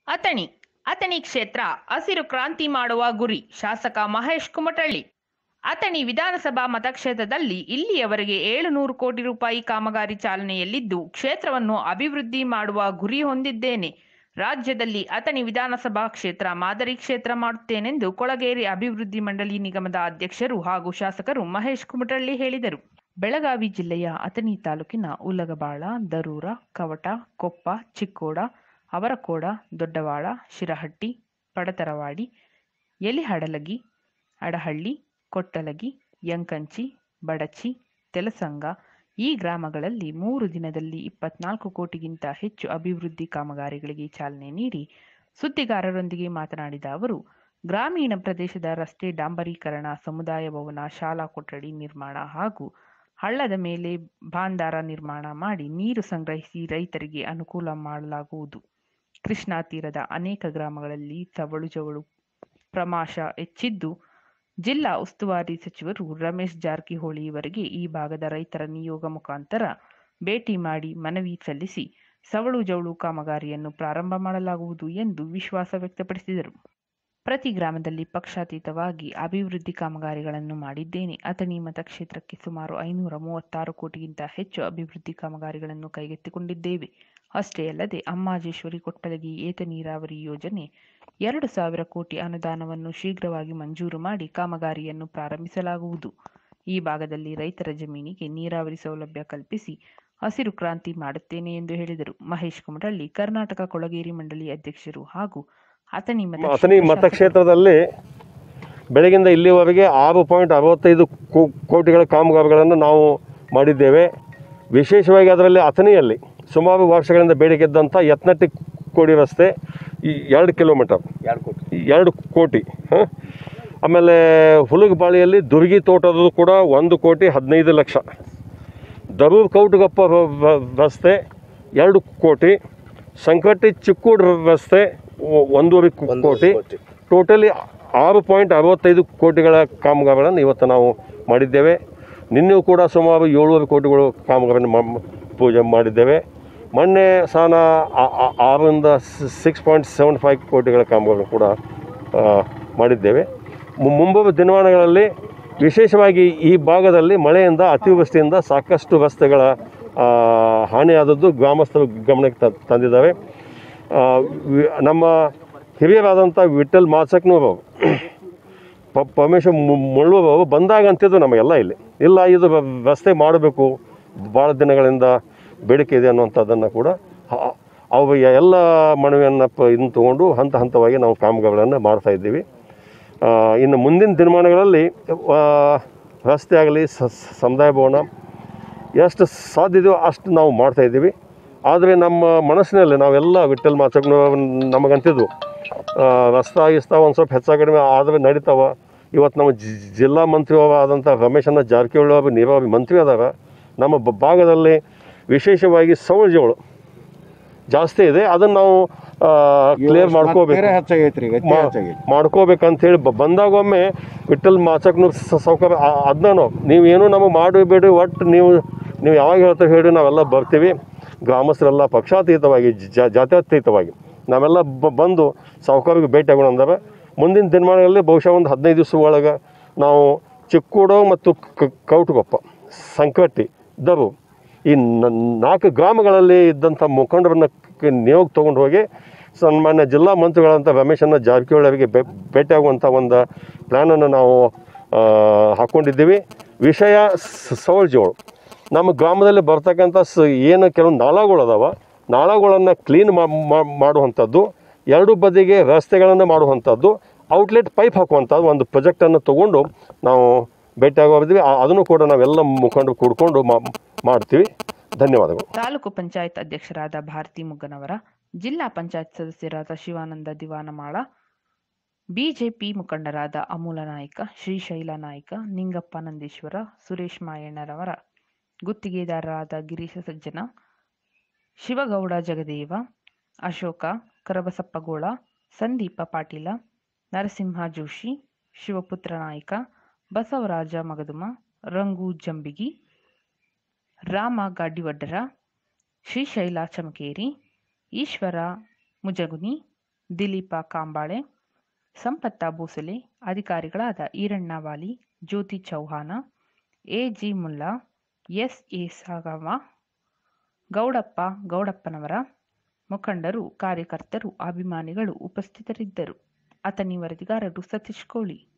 ಅಥಣಿ ಅಥಣಿ ಕ್ಷೇತ್ರ ಹಸಿರು ಕ್ರಾಂತಿ ಮಾಡುವ ಗುರಿ ಶಾಸಕ ಮಹೇಶ್ ಕುಮಟಳ್ಳಿ ಅಥಣಿ ವಿಧಾನಸಭಾ ಮತಕ್ಷೇತ್ರದಲ್ಲಿ ಇಲ್ಲಿಯವರೆಗೆ ಏಳುನೂರು ಕೋಟಿ ರೂಪಾಯಿ ಕಾಮಗಾರಿ ಚಾಲನೆಯಲ್ಲಿದ್ದು ಕ್ಷೇತ್ರವನ್ನು ಅಭಿವೃದ್ಧಿ ಮಾಡುವ ಗುರಿ ಹೊಂದಿದ್ದೇನೆ ರಾಜ್ಯದಲ್ಲಿ ಅಥಣಿ ವಿಧಾನಸಭಾ ಕ್ಷೇತ್ರ ಮಾದರಿ ಕ್ಷೇತ್ರ ಮಾಡುತ್ತೇನೆಂದು ಕೊಳಗೇರಿ ಅಭಿವೃದ್ಧಿ ಮಂಡಳಿ ನಿಗಮದ ಅಧ್ಯಕ್ಷರು ಹಾಗೂ ಶಾಸಕರು ಮಹೇಶ್ ಕುಮಟಳ್ಳಿ ಹೇಳಿದರು ಬೆಳಗಾವಿ ಜಿಲ್ಲೆಯ ಅಥಣಿ ತಾಲೂಕಿನ ಉಲಗಬಾಳ ದರೂರ ಕವಟ ಕೊಪ್ಪ ಚಿಕ್ಕೋಡ ಅವರಕೋಡ ದೊಡ್ಡವಾಳ ಶಿರಹಟ್ಟಿ ಪಡತರವಾಡಿ ಎಲಿಹಡಲಗಿ ಅಡಹಳ್ಳಿ ಕೊಟ್ಟಲಗಿ ಯಂಕಂಚಿ ಬಡಚಿ ತೆಲಸಂಗ ಈ ಗ್ರಾಮಗಳಲ್ಲಿ ಮೂರು ದಿನದಲ್ಲಿ ಇಪ್ಪತ್ನಾಲ್ಕು ಕೋಟಿಗಿಂತ ಹೆಚ್ಚು ಅಭಿವೃದ್ಧಿ ಕಾಮಗಾರಿಗಳಿಗೆ ಚಾಲನೆ ನೀಡಿ ಸುದ್ದಿಗಾರರೊಂದಿಗೆ ಮಾತನಾಡಿದ ಅವರು ಗ್ರಾಮೀಣ ಪ್ರದೇಶದ ರಸ್ತೆ ಡಾಂಬರೀಕರಣ ಸಮುದಾಯ ಭವನ ಶಾಲಾ ಕೊಠಡಿ ನಿರ್ಮಾಣ ಹಾಗೂ ಹಳ್ಳದ ಮೇಲೆ ಬಾಂದಾರ ನಿರ್ಮಾಣ ಮಾಡಿ ನೀರು ಸಂಗ್ರಹಿಸಿ ರೈತರಿಗೆ ಅನುಕೂಲ ಮಾಡಲಾಗುವುದು ಕೃಷ್ಣಾ ತೀರದ ಅನೇಕ ಗ್ರಾಮಗಳಲ್ಲಿ ಸವಳು ಜವಳು ಪ್ರಮಾಶ ಹೆಚ್ಚಿದ್ದು ಜಿಲ್ಲಾ ಉಸ್ತುವಾರಿ ಸಚಿವರು ರಮೇಶ್ ಜಾರಕಿಹೊಳಿ ಇವರಿಗೆ ಈ ಭಾಗದ ರೈತರ ನಿಯೋಗ ಮುಖಾಂತರ ಭೇಟಿ ಮಾಡಿ ಮನವಿ ಸಲ್ಲಿಸಿ ಸವಳು ಜವಳು ಕಾಮಗಾರಿಯನ್ನು ಪ್ರಾರಂಭ ಮಾಡಲಾಗುವುದು ಎಂದು ವಿಶ್ವಾಸ ವ್ಯಕ್ತಪಡಿಸಿದರು ಪ್ರತಿ ಗ್ರಾಮದಲ್ಲಿ ಪಕ್ಷಾತೀತವಾಗಿ ಅಭಿವೃದ್ಧಿ ಕಾಮಗಾರಿಗಳನ್ನು ಮಾಡಿದ್ದೇನೆ ಅಥಣಿ ಮತಕ್ಷೇತ್ರಕ್ಕೆ ಸುಮಾರು ಐನೂರ ಮೂವತ್ತಾರು ಕೋಟಿಗಿಂತ ಹೆಚ್ಚು ಅಭಿವೃದ್ಧಿ ಕಾಮಗಾರಿಗಳನ್ನು ಕೈಗೆತ್ತಿಕೊಂಡಿದ್ದೇವೆ ಅಷ್ಟೇ ಅಲ್ಲದೆ ಅಮ್ಮಾಜೇಶ್ವರಿ ಕೊಟ್ಟಲಗಿ ಏತ ನೀರಾವರಿ ಯೋಜನೆ ಎರಡು ಸಾವಿರ ಕೋಟಿ ಅನುದಾನವನ್ನು ಶೀಘ್ರವಾಗಿ ಮಂಜೂರು ಮಾಡಿ ಕಾಮಗಾರಿಯನ್ನು ಪ್ರಾರಂಭಿಸಲಾಗುವುದು ಈ ಭಾಗದಲ್ಲಿ ರೈತರ ಜಮೀನಿಗೆ ನೀರಾವರಿ ಸೌಲಭ್ಯ ಕಲ್ಪಿಸಿ ಹಸಿರು ಕ್ರಾಂತಿ ಮಾಡುತ್ತೇನೆ ಎಂದು ಹೇಳಿದರು ಮಹೇಶ್ ಕುಮಟಳ್ಳಿ ಕರ್ನಾಟಕ ಕೊಳಗೇರಿ ಮಂಡಳಿ ಅಧ್ಯಕ್ಷರು ಹಾಗೂ ಅಥಣಿ ಅಥಣಿ ಮತಕ್ಷೇತ್ರದಲ್ಲಿ ಬೆಳಗಿಂದ ಇಲ್ಲಿವರೆಗೆ ಆರು ಪಾಯಿಂಟ್ ಅರವತ್ತೈದು ಕೋ- ಕೋಟಿಗಳ ಕಾಮಗಾರಿಗಳನ್ನು ನಾವು ಮಾಡಿದ್ದೇವೆ ವಿಶೇಷವಾಗಿ ಅದರಲ್ಲಿ ಅಥಣಿಯಲ್ಲಿ ಸುಮಾರು ವರ್ಷಗಳಿಂದ ಬೇಡಿಕೆ ಇದ್ದಂಥ ಯತ್ನಟ್ಟಿ ಕೋಡಿ ರಸ್ತೆ ಈ ಎರಡು ಕಿಲೋಮೀಟರ್ ಎರಡು ಕೋಟಿ ಎರಡು ಕೋಟಿ ಹ? ಆಮೇಲೆ ಹುಲಗಬಾಳಿಯಲ್ಲಿ ದುರ್ಗಿ ತೋಟದ್ದು ಕೂಡ ಒಂದು ಕೋಟಿ ಹದಿನೈದು ಲಕ್ಷ ದರೂರ್ ಕೌಟುಗಪ್ಪ ರ- ರ- ರಸ್ತೆ ಎರಡು ಕೋಟಿ ಸಂಕಟಿ ಚಿಕ್ಕೂಡ್ ರಸ್ತೆ ಒ- ಒಂದೂವರೆ ಕೋ- ಒಂದೂವರೆ ಕೋಟಿ ಕೋಟಿ. ಟೋಟಲಿ ಆರು ಪಾಯಿಂಟ್ ಅರವತ್ತೈದು ಕೋಟಿಗಳ ಕಾಮಗಾರಿಗಳನ್ನು ಇವತ್ತು ನಾವು ಮಾಡಿದ್ದೇವೆ ನಿನ್ನೆಯೂ ಕೂಡ ಸುಮಾರು ಏಳುವರೆ ಕೋಟಿಗಳು ಕಾಮಗಾರಿಯನ್ನು ಮಾ- ಪೂಜೆ ಮಾಡಿದ್ದೇವೆ ಮೊನ್ನೆ ಸಾನ ಆ- ಆ- ಆರರಿಂದ ಸಿಕ್ಸ್ ಪಾಯಿಂಟ್ ಸೆವೆನ್ ಫೈವ್ ಕೋಟಿಗಳ ಕಾಮಗಾರಿ ಕೂಡ ಆ, ಮಾಡಿದ್ದೇವೆ ಮು- ಮುಂಬರುವ ದಿನಮಾನಗಳಲ್ಲಿ ವಿಶೇಷವಾಗಿ ಈ ಭಾಗದಲ್ಲಿ ಮಳೆಯಿಂದ ಅತಿವೃಷ್ಟಿಯಿಂದ ಸಾಕಷ್ಟು ರಸ್ತೆಗಳ ಆ, ಹಾನಿಯಾದದ್ದು ಗ್ರಾಮಸ್ಥರು ಗಮನಕ್ಕೆ ತ- ತಂದಿದ್ದಾವೆ ಆ, ವಿ- ನಮ್ಮ ಹಿರಿಯರಾದಂಥ ವಿಠಲ್ ಮಾಚಕ್ನವರು ಪ ಪರಮೇಶ್ವರ್ ಮುಳ್ಳುವರು ಬಂದಾಗ ಅಂತಿದ್ದು ನಮಗೆಲ್ಲ ಇಲ್ಲಿ ಇಲ್ಲ ಇದು ರ- ರಸ್ತೆ ಮಾಡಬೇಕು ಭಾಳ ದಿನಗಳಿಂದ ಬೇಡಿಕೆ ಇದೆ ಅನ್ನುವಂಥದ್ದನ್ನು ಕೂಡ ಹ- ಅವು ಎಲ್ಲ ಮನವಿಯನ್ನು ಪ ಇದನ್ನು ತಗೊಂಡು ಹಂತ ಹಂತವಾಗಿ ನಾವು ಕಾಮಗಾರಿಗಳನ್ನು ಮಾಡ್ತಾ ಇದ್ದೀವಿ ಆ, ಇನ್ನು ಮುಂದಿನ ದಿನಮಾನಗಳಲ್ಲಿ ಆ, ರಸ್ತೆ ಆಗಲಿ ಸಮುದಾಯ ಭವನ ಎಷ್ಟು ಸಾಧ್ಯ ಇದೆಯೋ ಅಷ್ಟು ನಾವು ಮಾಡ್ತಾ ಇದ್ದೀವಿ ಆದರೆ ನಮ್ಮ ಮನಸ್ಸಿನಲ್ಲಿ ನಾವೆಲ್ಲ ವಿಠಲ್ ಮಾಚಕ್ನ ನಮಗಂತಿದ್ವು ಆ, ರಸ್ತಾ ಗಿಸ್ತಾ ಒಂದು ಸ್ವಲ್ಪ ಹೆಚ್ಚು ಕಡಿಮೆ ಆದರೆ ನಡೀತಾವ ಇವತ್ತು ನಮ್ಮ ಜಿ- ಜಿಲ್ಲಾ ಮಂತ್ರಿ ಆದಂಥ ರಮೇಶನ್ನ ಜಾರಕಿಹೊಳಿ ಅವರು ನೀರಾವರಿ ಮಂತ್ರಿ ಅದಾರ ನಮ್ಮ ಬ- ಭಾಗದಲ್ಲಿ ವಿಶೇಷವಾಗಿ ಸೌಳಜಿಗಳು ಜಾಸ್ತಿ ಇದೆ ಅದನ್ನು ನಾವು ಕ್ಲಿಯರ್ ಮಾಡ್ಕೋಬೇಕು ಬೇರೆ ಹೆಚ್ಚಾಗೈತ್ರಿ ಈಗ ಮಾ- ಹೆಚ್ಚಾಗೈತಿ ಮಾಡ್ಕೋಬೇಕಂತ ಹೇಳಿ ಬ- ಬಂದಾಗೊಮ್ಮೆ ವಿಠಲ್ ಮಾಚಕ್ನು ಸೌಕರ್ಯ ಅದನ್ನ ನೀವೇನು ನಮಗೆ ಮಾಡಬೇಡಿ ಒಟ್ಟು ನೀವು ನೀವು ಯಾವಾಗ ಹೇಳ್ತಾ ಹೇಳಿ ನಾವೆಲ್ಲ ಬರ್ತೀವಿ ಗ್ರಾಮಸ್ಥರೆಲ್ಲ ಪಕ್ಷಾತೀತವಾಗಿ ಜ- ಜಾತ್ಯತೀತವಾಗಿ ನಾವೆಲ್ಲ ಬ- ಬಂದು ಸಾಹುಕಾರಿಗೆ ಭೇಟಿ ಆಗೋಣ ಅಂದಾಗ ಮುಂದಿನ ದಿನಮಾನಗಳಲ್ಲಿ ಬಹುಶಃ ಒಂದು ಹದಿನೈದು ದಿವಸ ಒಳಗೆ ನಾವು ಚಿಕ್ಕೋಡು ಮತ್ತು ಕ- ಕೌಟುಗೊಪ್ಪ ಸಂಕಟ್ಟಿ ದರು ಈ ನ- ನಾಲ್ಕು ಗ್ರಾಮಗಳಲ್ಲಿ ಇದ್ದಂಥ ಮುಖಂಡರನ್ನ ಕ- ನಿಯೋಗ ತೊಗೊಂಡು ಹೋಗಿ ಸನ್ಮಾನ್ಯ ಜಿಲ್ಲಾ ಮಂತ್ರಿಗಳಂಥ ರಮೇಶನ್ನ ಜಾರಕಿಹೊಳಿ ಅವರಿಗೆ ಬೆ- ಭೇಟಿಯಾಗುವಂಥ ಒಂದು ಪ್ಲ್ಯಾನನ್ನು ನಾವು ಆ, ಹಾಕ್ಕೊಂಡಿದ್ದೀವಿ ವಿಷಯ ಸ- ಸವಳ್ಜಿಗಳು ನಮ್ಮ ಗ್ರಾಮದಲ್ಲಿ ಬರ್ತಕ್ಕಂಥ ಸ ಏನು ಕೆಲವೊಂದು ನಾಳಗಳು ಅದಾವ ನಾಳಗಳನ್ನು ಕ್ಲೀನ್ ಮಾಡುವಂಥದ್ದು ಎರಡು ಬದಿಗೆ ರಸ್ತೆಗಳನ್ನು ಮಾಡುವಂಥದ್ದು ಔಟ್ಲೆಟ್ ಪೈಪ್ ಹಾಕುವಂಥದ್ದು ಒಂದು ಪ್ರಾಜೆಕ್ಟನ್ನು ತೊಗೊಂಡು ನಾವು ಭೇಟಿಯಾಗೋದಿದ್ವಿ ಅದನ್ನು ಕೂಡ ನಾವೆಲ್ಲ ಮುಖಂಡರು ಕೂಡ್ಕೊಂಡು ಮಾ- ಮಾಡ್ತೀವಿ ಧನ್ಯವಾದಗಳು ತಾಲೂಕು ಪಂಚಾಯತ್ ಅಧ್ಯಕ್ಷರಾದ ಭಾರತಿ ಮುಗ್ಗನವರ ಜಿಲ್ಲಾ ಪಂಚಾಯತ್ ಸದಸ್ಯರಾದ ಶಿವಾನಂದ ದಿವಾನಮಾಳ ಬಿಜೆಪಿ ಮುಖಂಡರಾದ ಅಮೂಲ ನಾಯ್ಕ ಶ್ರೀಶೈಲ ನಾಯ್ಕ ನಿಂಗಪ್ಪ ನಂದೀಶ್ವರ ಸುರೇಶ್ ಮಾಯಣ್ಣರವರ ಗುತ್ತಿಗೆದಾರರಾದ ಗಿರೀಶ ಸಜ್ಜನ ಶಿವಗೌಡ ಜಗದೇವ ಅಶೋಕ ಕರಬಸಪ್ಪಗೋಳ ಸಂದೀಪ ಪಾಟೀಲ ನರಸಿಂಹ ಜೋಶಿ ಶಿವಪುತ್ರ ನಾಯ್ಕ ಬಸವರಾಜ ಮಗದುಮ ರಂಗು ಜಂಬಿಗಿ ರಾಮ ಗಾಡಿವಡ್ಡರ ಶ್ರೀಶೈಲ ಚಮಕೇರಿ ಈಶ್ವರ ಮುಜಗುನಿ ದಿಲೀಪ ಕಾಂಬಾಳೆ ಸಂಪತ್ತ ಭೂಸಲೆ ಅಧಿಕಾರಿಗಳಾದ Iranna Wali Jyoti Chauhan A G Mulla S A Sagava Gowdappa Gowdappanavar ಮುಖಂಡರು ಕಾರ್ಯಕರ್ತರು ಅಭಿಮಾನಿಗಳು ಉಪಸ್ಥಿತರಿದ್ದರು ಅತನಿ ವರದಿಗಾರರು ಸತೀಶ್ ಕೋಳಿ